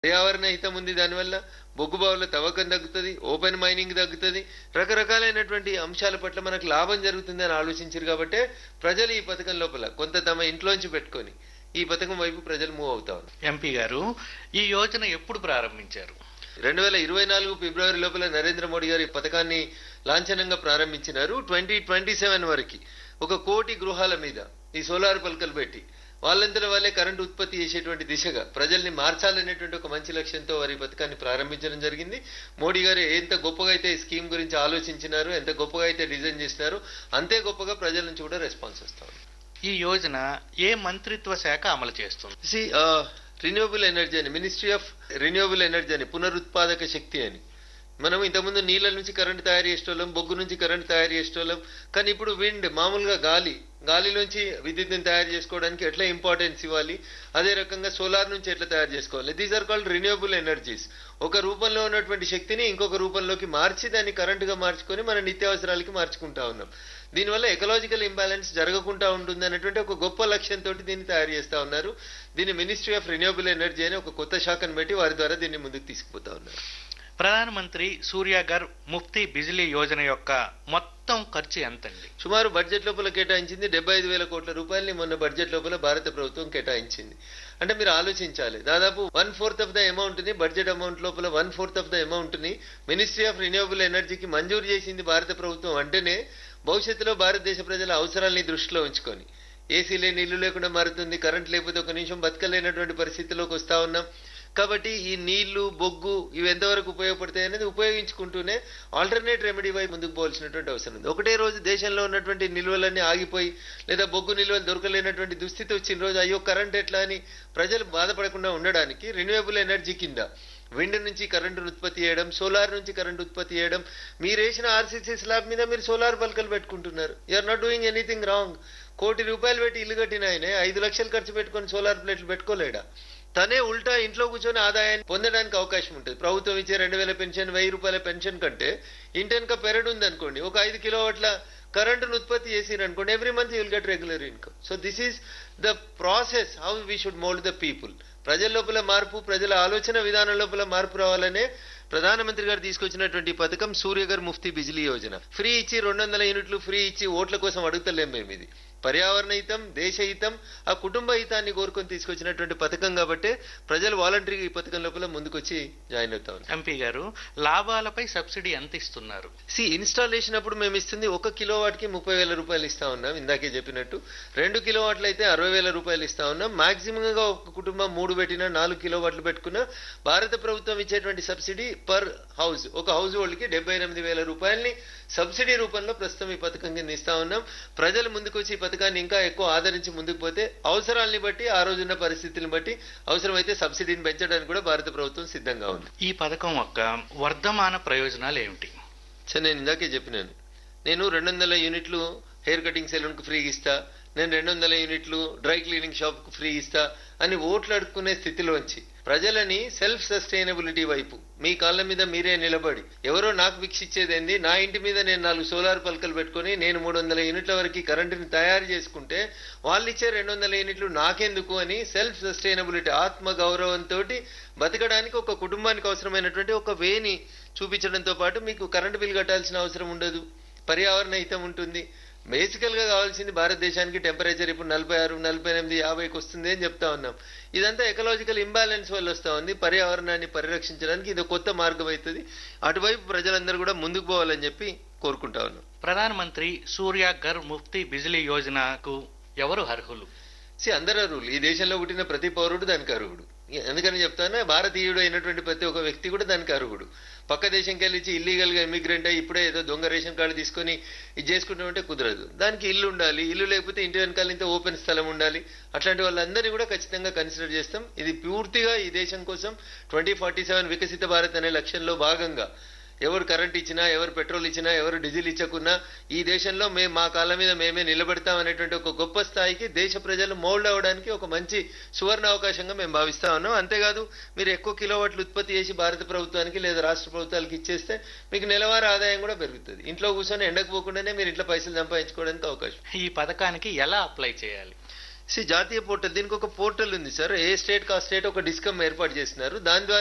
పర్యావరణ హితం ఉంది దానివల్ల బొగ్గు బావుల తవ్వకం తగ్గుతుంది ఓపెన్ మైనింగ్ తగ్గుతుంది రకరకాలైనటువంటి అంశాల పట్ల మనకు లాభం జరుగుతుంది అని ఆలోచించారు కాబట్టి ప్రజలు ఈ పథకం లోపల కొంత తమ ఇంట్లోంచి పెట్టుకొని ఈ పథకం వైపు ప్రజలు మూవ్ అవుతా ఉన్నారు ఎంపీ గారు ఈ యోజన ఎప్పుడు ప్రారంభించారు రెండు వేల ఇరవై నాలుగు ఫిబ్రవరి లోపల నరేంద్ర మోడీ గారు ఈ పథకాన్ని లాంఛనంగా ప్రారంభించినారు ట్వంటీ ట్వంటీ సెవెన్ వరకు ఒక కోటి గృహాల మీద ఈ సోలార్ పలకలు పెట్టి వాళ్ళంతలో వాళ్ళే కరెంటు ఉత్పత్తి చేసేటువంటి దిశగా ప్రజల్ని మార్చాలనేటువంటి ఒక మంచి లక్ష్యంతో వారి ఈ పథకాన్ని ప్రారంభించడం జరిగింది మోడీ గారు ఎంత గొప్పగా అయితే ఈ స్కీమ్ గురించి ఆలోచించినారు ఎంత గొప్పగా అయితే డిజైన్ చేసినారు అంతే గొప్పగా ప్రజల నుంచి కూడా రెస్పాన్స్ వస్తా ఉంది ఈ యోజన ఏ మంత్రిత్వ శాఖ అమలు చేస్తుంది సి రిన్యూవబుల్ ఎనర్జీ అని మినిస్ట్రీ ఆఫ్ రిన్యూవబుల్ ఎనర్జీ అని పునరుత్పాదక శక్తి అని మనం ఇంతకుముందు నీళ్ళ నుంచి కరెంట్ తయారు చేసేటోళ్ళం బొగ్గు నుంచి కరెంట్ తయారు చేసేటోళ్ళం కానీ ఇప్పుడు విండ్ మామూలుగా గాలి గాలిలోంచి విద్యుత్ని తయారు చేసుకోవడానికి ఎట్లా ఇంపార్టెన్స్ ఇవ్వాలి అదే రకంగా సోలార్ నుంచి ఎట్లా తయారు చేసుకోవాలి these are called renewable energies ఒక రూపంలో ఉన్నటువంటి శక్తిని ఇంకొక రూపంలోకి మార్చి దాన్ని కరెంటుగా మార్చుకొని మన నిత్యావసరాలకి మార్చుకుంటా ఉన్నాం దీనివల్ల ఎకలాజికల్ ఇంబ్యాలెన్స్ జరగకుండా ఉంటుంది అనేటువంటి ఒక గొప్ప లక్ష్యంతో దీన్ని తయారు చేస్తా ఉన్నారు దీన్ని మినిస్ట్రీ ఆఫ్ రిన్యూవబుల్ ఎనర్జీ అని ఒక కొత్త శాఖను పెట్టి వారి ద్వారా దీన్ని ముందుకు తీసుకుపోతా ఉన్నారు ప్రధానమంత్రి సూర్యాగర్ ముఫ్తీ బిజిలీ యోజన యొక్క మొత్తం ఖర్చు ఎంతండి సుమారు బడ్జెట్ లోపల కేటాయించింది డెబ్బై ఐదు వేల కోట్ల రూపాయలని మొన్న బడ్జెట్ లోపల భారత ప్రభుత్వం కేటాయించింది అంటే మీరు ఆలోచించాలి దాదాపు one fourth of the amount ని బడ్జెట్ అమౌంట్ లోపల one fourth of the amount ని మినిస్ట్రీ ఆఫ్ రిన్యూవబుల్ ఎనర్జీకి మంజూరు చేసింది భారత ప్రభుత్వం అంటేనే భవిష్యత్తులో భారతదేశ ప్రజల అవసరాల్ని దృష్టిలో ఉంచుకొని ఏసీ లేని ఇల్లు లేకుండా మారుతుంది కరెంట్ లేకపోతే ఒక నిమిషం బతకలేనటువంటి పరిస్థితిలోకి వస్తా ఉన్నాం కాబట్టి ఈ నీళ్లు బొగ్గు ఇవి ఎంతవరకు ఉపయోగపడతాయి అనేది ఉపయోగించుకుంటూనే ఆల్టర్నేట్ రెమెడీ వైపు ముందుకు పోవాల్సినటువంటి అవసరం ఉంది ఒకటే రోజు దేశంలో ఉన్నటువంటి నిల్వలన్నీ ఆగిపోయి లేదా బొగ్గు నిల్వలు దొరకలేనటువంటి దుస్థితి వచ్చిన రోజు అయ్యో కరెంట్ ఎట్లా అని ప్రజలు బాధపడకుండా ఉండడానికి రిన్యూవబుల్ ఎనర్జీ కింద విండ్ నుంచి కరెంటు ఉత్పత్తి చేయడం సోలార్ నుంచి కరెంటు ఉత్పత్తి చేయడం మీరు వేసిన ఆర్సీసీ స్లాబ్ మీద మీరు సోలార్ పలకలు పెట్టుకుంటున్నారు you're not doing anything wrong కోటి రూపాయలు పెట్టి ఇల్లు కట్టిన ఆయనే ఐదు లక్షలు ఖర్చు పెట్టుకొని సోలార్ ప్లేట్లు పెట్టుకోలేడా తనే ఉల్టా ఇంట్లో కూర్చొని ఆదాయాన్ని పొందడానికి అవకాశం ఉంటుంది ప్రభుత్వం ఇచ్చే రెండు వేల పెన్షన్ వెయ్యి రూపాయల పెన్షన్ కంటే ఇంటెనక పెరడు ఉంది అనుకోండి ఒక ఐదు కిలోవాట్ల కరెంటును ఉత్పత్తి చేసిరు అనుకోండి every month you'll get regular income so this is the process how we should mould the people ప్రజల లోపల మార్పు ప్రజల ఆలోచన విధానం లోపల మార్పు రావాలనే ప్రధానమంత్రి గారు తీసుకొచ్చినటువంటి పథకం సూర్యగర్ ముఫ్తీ బిజిలీ యోజన ఫ్రీ ఇచ్చి రెండు వందల యూనిట్లు ఫ్రీ ఇచ్చి ఓట్ల కోసం అడుగుతలేం మేము ఇది పర్యావరణ హితం దేశ హితం ఆ కుటుంబ హితాన్ని కోరుకొని తీసుకొచ్చినటువంటి పథకం కాబట్టి ప్రజలు వాలంటరీగా ఈ పథకం లోపల ముందుకొచ్చి జాయిన్ అవుతా ఉన్నారు ఎంపీ గారు లాభాలపై సబ్సిడీ ఎంత ఇస్తున్నారు సి ఇన్స్టాలేషన్ అప్పుడు మేము ఇస్తుంది ఒక కిలోవాట్ కి ముప్పై వేల రూపాయలు ఇస్తా ఉన్నాం ఇందాకే చెప్పినట్టు రెండు కిలోవాట్లు అయితే అరవై వేల రూపాయలు ఇస్తా ఉన్నాం మాక్సిమం గా ఒక కుటుంబం మూడు పెట్టినా నాలుగు కిలోవాట్లు పెట్టుకున్నా భారత ప్రభుత్వం ఇచ్చేటువంటి సబ్సిడీ పర్ హౌస్ ఒక హౌస్ హోల్డ్ కి డెబ్బై ఎనిమిది వేల రూపాయలని సబ్సిడీ రూపంలో ప్రస్తుతం ఈ పథకం కింద ఇస్తా ఉన్నాం ప్రజలు ముందుకు వచ్చి ఈ పథకాన్ని ఇంకా ఎక్కువ ఆదరించి ముందుకు పోతే అవసరాల్ని బట్టి ఆ రోజున్న పరిస్థితులను బట్టి అవసరమైతే సబ్సిడీని పెంచడానికి కూడా భారత ప్రభుత్వం సిద్ధంగా ఉంది ఈ పథకం యొక్క వర్ధమాన ప్రయోజనాలు ఏమిటి సరే నేను ఇందాకే చెప్పినాను నేను రెండు వందల యూనిట్లు హెయిర్ కటింగ్ సెలూన్ కు ఫ్రీ ఇస్తా నేను రెండు వందల యూనిట్లు డ్రై క్లీనింగ్ షాప్ కు ఫ్రీ ఇస్తా అని ఓట్లు అడుక్కునే స్థితిలోంచి ప్రజలని సెల్ఫ్ సస్టైనబిలిటీ వైపు మీ కాళ్ళ మీద మీరే నిలబడి ఎవరో నాకు వీక్షించేదేంది నా ఇంటి మీద నేను నాలుగు సోలార్ పలకలు పెట్టుకొని నేను మూడు వందల యూనిట్ల వరకు కరెంటుని తయారు చేసుకుంటే వాళ్ళు ఇచ్చే రెండు వందల యూనిట్లు నాకెందుకు అని సెల్ఫ్ సస్టైనబిలిటీ ఆత్మ గౌరవంతో బతకడానికి ఒక కుటుంబానికి అవసరమైనటువంటి ఒక వేని చూపించడంతో పాటు మీకు కరెంటు బిల్ కట్టాల్సిన అవసరం ఉండదు పర్యావరణ హితం ఉంటుంది బేసికల్ గా కావాల్సింది భారతదేశానికి టెంపరేచర్ ఇప్పుడు నలభై ఆరు నలభై ఎనిమిది యాభైకి వస్తుంది అని చెప్తా ఉన్నాం ఇదంతా ఎకలాజికల్ ఇంబ్యాలెన్స్ వల్ల వస్తా ఉంది పర్యావరణాన్ని పరిరక్షించడానికి ఇది కొత్త మార్గం అవుతుంది అటువైపు ప్రజలందరూ కూడా ముందుకు పోవాలని చెప్పి కోరుకుంటా ఉన్నాం ప్రధానమంత్రి సూర్యాగర్ ముఫ్తీ బిజిలీ యోజనకు ఎవరు అర్హులు సి అందరూ అర్హులు ఈ దేశంలో పుట్టిన ప్రతి పౌరుడు దానికి అర్హుడు ఎందుకని చెప్తాను భారతీయుడు అయినటువంటి ప్రతి ఒక్క వ్యక్తి కూడా దానికి అర్హుడు పక్క దేశంకి వెళ్ళి ఇల్లీగల్ గా ఇమిగ్రెంట్ అయ్యి ఇప్పుడే ఏదో దొంగ రేషన్ కార్డు తీసుకొని ఇది చేసుకుంటామంటే కుదరదు దానికి ఇల్లు ఉండాలి ఇల్లు లేకపోతే ఇంటి వెనకాల ఇంత ఓపెన్ స్థలం ఉండాలి అట్లాంటి వాళ్ళందరినీ కూడా ఖచ్చితంగా కన్సిడర్ చేస్తాం ఇది పూర్తిగా ఈ దేశం కోసం ట్వంటీ ఫార్టీ సెవెన్ వికసిత భారత్ అనే లక్ష్యంలో భాగంగా ఎవరు కరెంట్ ఇచ్చినా ఎవరు పెట్రోల్ ఇచ్చినా ఎవరు డీజిల్ ఇచ్చకున్నా ఈ దేశంలో మేము మా కాళ్ళ మీద మేమే నిలబెడతాం అనేటువంటి ఒక గొప్ప స్థాయికి దేశ ప్రజలు మౌల్డ్ అవడానికి ఒక మంచి సువర్ణ అవకాశంగా మేము భావిస్తా ఉన్నాం అంతేకాదు మీరు ఎక్కువ కిలోవాట్లు ఉత్పత్తి చేసి భారత ప్రభుత్వానికి లేదా రాష్ట్ర ప్రభుత్వాలకు ఇచ్చేస్తే మీకు నెలవారీ ఆదాయం కూడా పెరుగుతుంది ఇంట్లో కూర్చొని ఎండకు పోకుండానే మీరు ఇంట్లో పైసలు సంపాదించుకోవడానికి అవకాశం ఈ పథకానికి ఎలా అప్లై చేయాలి సి జాతీయ పోర్టల్ దీనికి ఒక పోర్టల్ ఉంది సార్ ఏ స్టేట్ కా స్టేట్ ఒక డిస్కమ్ ఏర్పాటు చేసినారు దాని ద్వారా